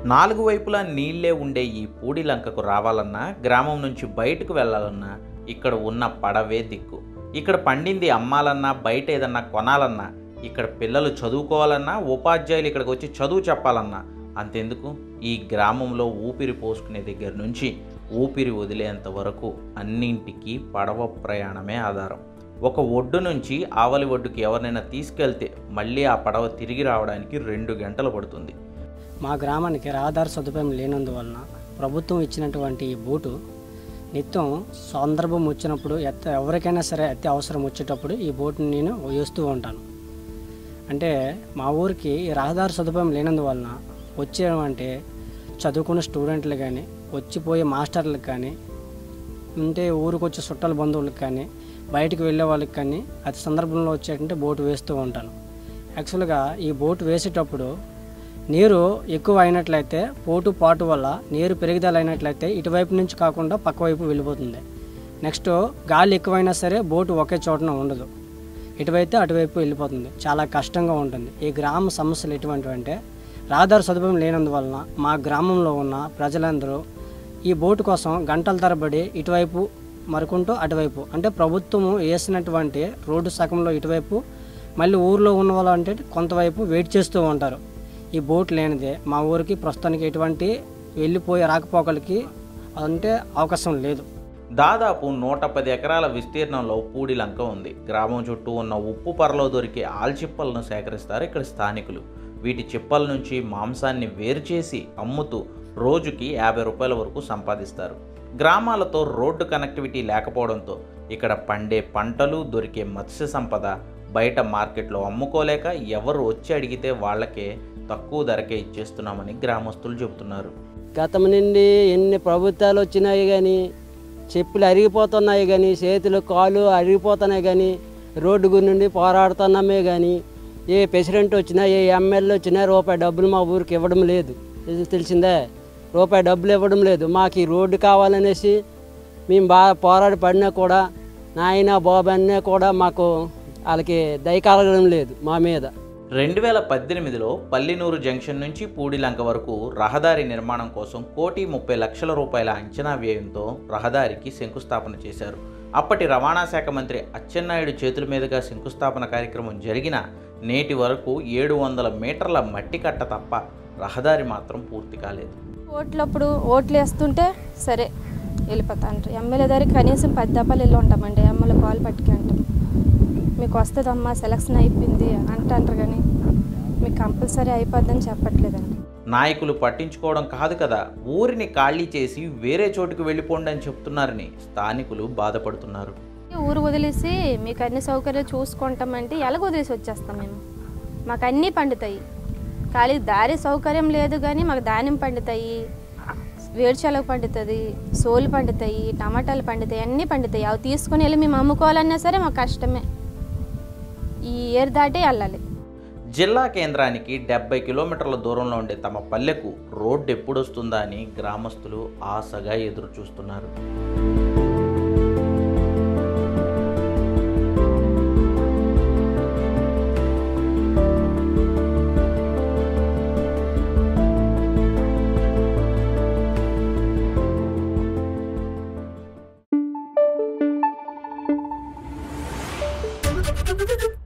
నాలుగు వైపులా నీళ్లే ఉండే ఈ పూడి లంకకు రావాలన్నా గ్రామం నుంచి బయటకు వెళ్ళాలన్నా ఇక్కడ ఉన్న పడవే దిక్కు ఇక్కడ పండింది అమ్మాలన్నా బయట ఏదన్నా కొనాలన్నా ఇక్కడ పిల్లలు చదువుకోవాలన్నా ఉపాధ్యాయులు ఇక్కడికి వచ్చి చదువు చెప్పాలన్నా అంతెందుకు ఈ గ్రామంలో ఊపిరి పోసుకునే దగ్గర నుంచి ఊపిరి వదిలేంత వరకు అన్నింటికీ పడవ ప్రయాణమే ఆధారం ఒక ఒడ్డు నుంచి ఆవలి ఒడ్డుకి ఎవరినైనా తీసుకెళ్తే మళ్ళీ ఆ పడవ తిరిగి రావడానికి రెండు గంటలు పడుతుంది మా గ్రామానికి రహదారి సదుపాయం లేనందువలన ప్రభుత్వం ఇచ్చినటువంటి ఈ బోటు నిత్యం సందర్భం వచ్చినప్పుడు ఎత్త ఎవరికైనా సరే అతి అవసరం వచ్చేటప్పుడు ఈ బోటుని నేను వేస్తూ ఉంటాను అంటే మా ఊరికి ఈ రహదారి సదుపాయం లేనందువలన వచ్చేమంటే చదువుకున్న స్టూడెంట్లు కానీ వచ్చిపోయే మాస్టర్లకు కానీ ఉంటే ఊరికి వచ్చే చుట్టాల బంధువులకు కానీ బయటికి వెళ్ళే వాళ్ళకి కానీ అతి సందర్భంలో వచ్చేటంటే బోటు వేస్తూ ఉంటాను యాక్చువల్గా ఈ బోటు వేసేటప్పుడు నీరు ఎక్కువ అయినట్లయితే పోటు పాటు వల్ల నీరు పెరుగుదల అయినట్లయితే ఇటువైపు నుంచి కాకుండా పక్క వైపు వెళ్ళిపోతుంది నెక్స్ట్ గాలి ఎక్కువైనా సరే బోటు ఒకే చోటన ఉండదు ఇటువైతే అటువైపు వెళ్ళిపోతుంది చాలా కష్టంగా ఉంటుంది ఈ గ్రామ సమస్యలు ఎటువంటివి అంటే రహదారి సదుపాయం లేనందువలన మా గ్రామంలో ఉన్న ప్రజలందరూ ఈ బోటు కోసం గంటల తరబడి ఇటువైపు మరుకుంటూ అటువైపు అంటే ప్రభుత్వము వేసినటువంటి రోడ్డు సగంలో ఇటువైపు మళ్ళీ ఊర్లో ఉన్న వాళ్ళు అంటే కొంతవైపు వెయిట్ చేస్తూ ఉంటారు ఈ బోట్ లేనిదే మా ఊరికి ప్రస్తుతానికి ఎటువంటి వెళ్ళిపోయే రాకపోకలకి అంటే అవకాశం లేదు దాదాపు నూట పది ఎకరాల విస్తీర్ణంలో పూడి లంక ఉంది గ్రామం చుట్టూ ఉన్న ఉప్పు పరలో దొరికే ఆల్చిప్పలను సేకరిస్తారు ఇక్కడ స్థానికులు వీటి చిప్పల నుంచి మాంసాన్ని వేరు చేసి అమ్ముతూ రోజుకి యాభై రూపాయల వరకు సంపాదిస్తారు గ్రామాలతో రోడ్డు కనెక్టివిటీ లేకపోవడంతో ఇక్కడ పండే పంటలు దొరికే మత్స్య సంపద బయట మార్కెట్లో అమ్ముకోలేక ఎవరు వచ్చి అడిగితే వాళ్ళకే తక్కువ ధరకే ఇచ్చేస్తున్నామని గ్రామస్తులు చెబుతున్నారు గతం నుండి ఎన్ని ప్రభుత్వాలు వచ్చినాయి కానీ చెప్పులు అరిగిపోతున్నాయి కానీ చేతులు కాళ్ళు అరిగిపోతున్నాయి కానీ రోడ్డు గురి నుండి పోరాడుతున్నామే కానీ ఏ ప్రెసిడెంట్ వచ్చినా ఏ ఎమ్మెల్యే వచ్చినా రూపాయి డబ్బులు మా ఊరికి ఇవ్వడం లేదు ఇది తెలిసిందే రూపాయి డబ్బులు ఇవ్వడం లేదు మాకు ఈ రోడ్డు కావాలనేసి మేము బాగా పోరాడి పడినా కూడా నాయన బాబు అన్నా కూడా మాకు వాళ్ళకి దయ కలగడం లేదు మా మీద రెండు వేల పద్దెనిమిదిలో పల్లినూరు జంక్షన్ నుంచి పూడిలంక వరకు రహదారి నిర్మాణం కోసం కోటి ముప్పై లక్షల రూపాయల అంచనా వ్యయంతో రహదారికి శంకుస్థాపన చేశారు అప్పటి రవాణా శాఖ మంత్రి అచ్చెన్నాయుడు చేతుల మీదుగా శంకుస్థాపన కార్యక్రమం జరిగిన నేటి వరకు ఏడు వందల మీటర్ల మట్టి కట్ట తప్ప రహదారి మాత్రం పూర్తి కాలేదు ఓట్లప్పుడు ఓట్లు వేస్తుంటే సరే వెళ్ళిపోతా అంటారు ఎమ్మెల్యే దగ్గర కనీసం పది దెబ్బలు వెళ్ళి ఉంటామండి ఎమ్మెల్యే కాల్ పట్టుకి అంటాం మీకు వస్తుందమ్మా సెలక్షన్ అయిపోయింది అంటారు కానీ మీకు కంపల్సరీ అయిపోద్దని చెప్పట్లేదండి నాయకులు పట్టించుకోవడం కాదు కదా ఊరిని ఖాళీ చేసి వేరే చోటుకు వెళ్ళిపోండి అని చెప్తున్నారని స్థానికులు బాధపడుతున్నారు ఊరు వదిలేసి మీకు అన్ని సౌకర్యాలు చూసుకుంటామంటే ఎలాగ వదిలేసి వచ్చేస్తాం మేము మాకు అన్నీ పండుతాయి ఖాళీ దారి సౌకర్యం లేదు కానీ మాకు ధాన్యం పండుతాయి వేరుశెలగ పండుతుంది సోలు పండుతాయి టమాటాలు పండుతాయి అన్నీ పండుతాయి అవి తీసుకొని వెళ్ళి మేము అమ్ముకోవాలన్నా సరే మాకు కష్టమే ఈ ఏరు దాటి వెళ్ళాలి జిల్లా కేంద్రానికి డెబ్బై కిలోమీటర్ల దూరంలో ఉండే తమ పల్లెకు రోడ్డు ఎప్పుడొస్తుందా అని గ్రామస్తులు ఆశగా ఎదురు చూస్తున్నారు Thank you.